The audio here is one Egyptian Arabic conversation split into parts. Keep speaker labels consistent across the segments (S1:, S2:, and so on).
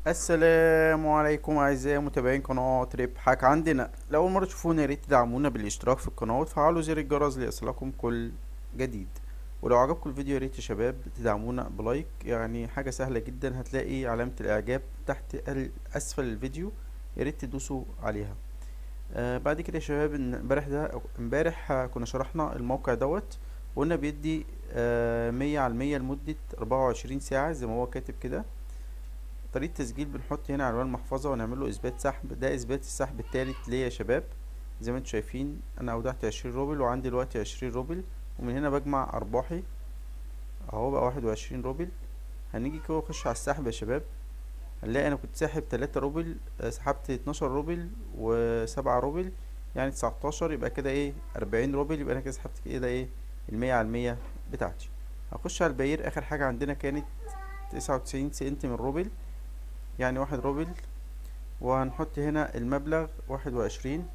S1: السلام عليكم اعزائي متابعين قناة ربحك عندنا لو اول مرة تشوفونا يا ريت تدعمونا بالاشتراك في القناة وتفعلوا زر الجرس ليصلكم كل جديد ولو عجبكم الفيديو يا ريت يا شباب تدعمونا بلايك يعني حاجة سهلة جدا هتلاقي علامة الاعجاب تحت ال- اسفل الفيديو يا ريت تدوسوا عليها آه بعد كده يا شباب إن امبارح ده امبارح آه، كنا شرحنا الموقع دوت وقلنا بيدي آه مية على المية لمدة أربعة وعشرين ساعة زي ما هو كاتب كده طريقة تسجيل بنحط هنا عنوان محفظة ونعمل له إثبات سحب ده إثبات السحب التالت ليا يا شباب زي ما انتم شايفين أنا أودعت عشرين روبل وعندي دلوقتي عشرين روبل ومن هنا بجمع أرباحي أهو بقى واحد وعشرين روبل هنيجي كده نخش على السحب يا شباب هنلاقي أنا كنت ساحب تلاتة روبل آه، سحبت اتناشر روبل وسبعة روبل يعني تسعتاشر يبقى كده ايه أربعين روبل يبقى أنا كده سحبت كده ايه المية على المية بتاعتي هخش على الباير آخر حاجة عندنا كانت تسعة وتسعين سنت من روبل يعني واحد روبل وهنحط هنا المبلغ واحد وعشرين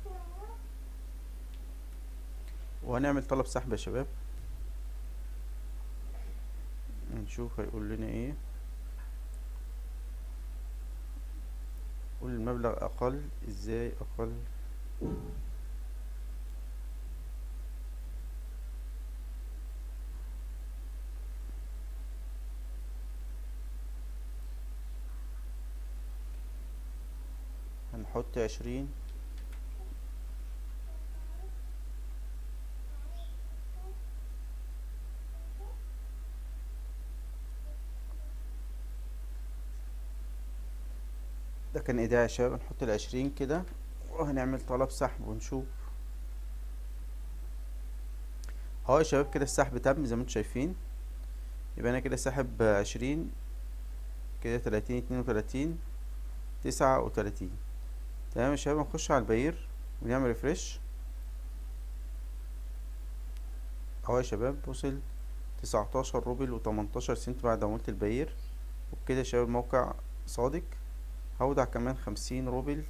S1: وهنعمل طلب سحب يا شباب نشوف هيقول لنا ايه قول المبلغ اقل ازاي اقل هنحط عشرين ده كان ايداع يا شباب نحط العشرين كده وهنعمل طلب سحب ونشوف اهو يا شباب كده السحب تم زي ما انتم شايفين يبقى انا كده ساحب عشرين كده تلاتين اتنين وتلاتين تسعة وتلاتين تمام يا شباب نخش على الباير ونعمل ريفرش اهو يا شباب وصل تسعتاشر روبل وتمنتاشر سنت بعد عمولة الباير وبكده يا شباب الموقع صادق هودع كمان خمسين روبل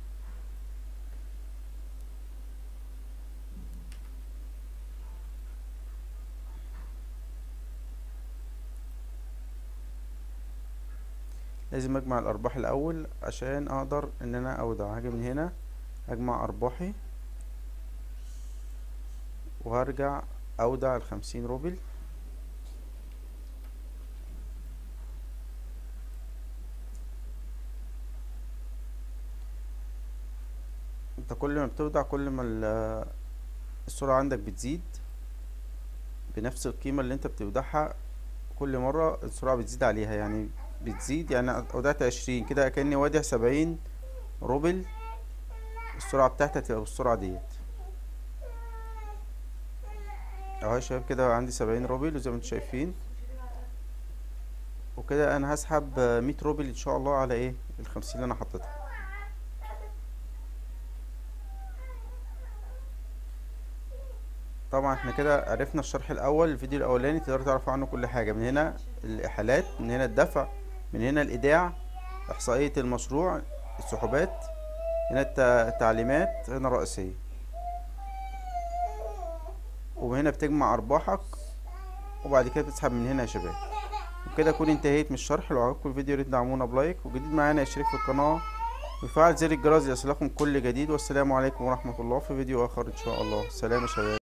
S1: لازم اجمع الارباح الاول عشان اقدر ان انا اودع هاجي من هنا اجمع ارباحي وهرجع اودع الخمسين روبل انت كل ما بتودع كل ما ال- السرعة عندك بتزيد بنفس القيمة اللي انت بتودعها كل مرة السرعة بتزيد عليها يعني بتزيد يعني أنا ودعت عشرين كده كأني وادع سبعين روبل السرعة بتاعتي هتبقى بالسرعة ديت اهو يا شباب كده عندي سبعين روبل وزي ما انتم شايفين وكده انا هسحب مية روبل ان شاء الله على ايه الخمسين اللي انا حطيتها طبعا احنا كده عرفنا الشرح الاول الفيديو الاولاني تقدروا تعرفوا عنه كل حاجه من هنا الاحالات من هنا الدفع من هنا الايداع احصائيه المشروع السحوبات هنا الت- التعليمات هنا الرئيسيه وهنا بتجمع ارباحك وبعد كده بتسحب من هنا يا شباب وكده اكون انتهيت من الشرح لو عجبكم الفيديو يا ريت تدعمونا بلايك وجديد معانا اشترك في القناه وفعل زر الجرس ليصلكم كل جديد والسلام عليكم ورحمه الله في فيديو اخر ان شاء الله سلام يا شباب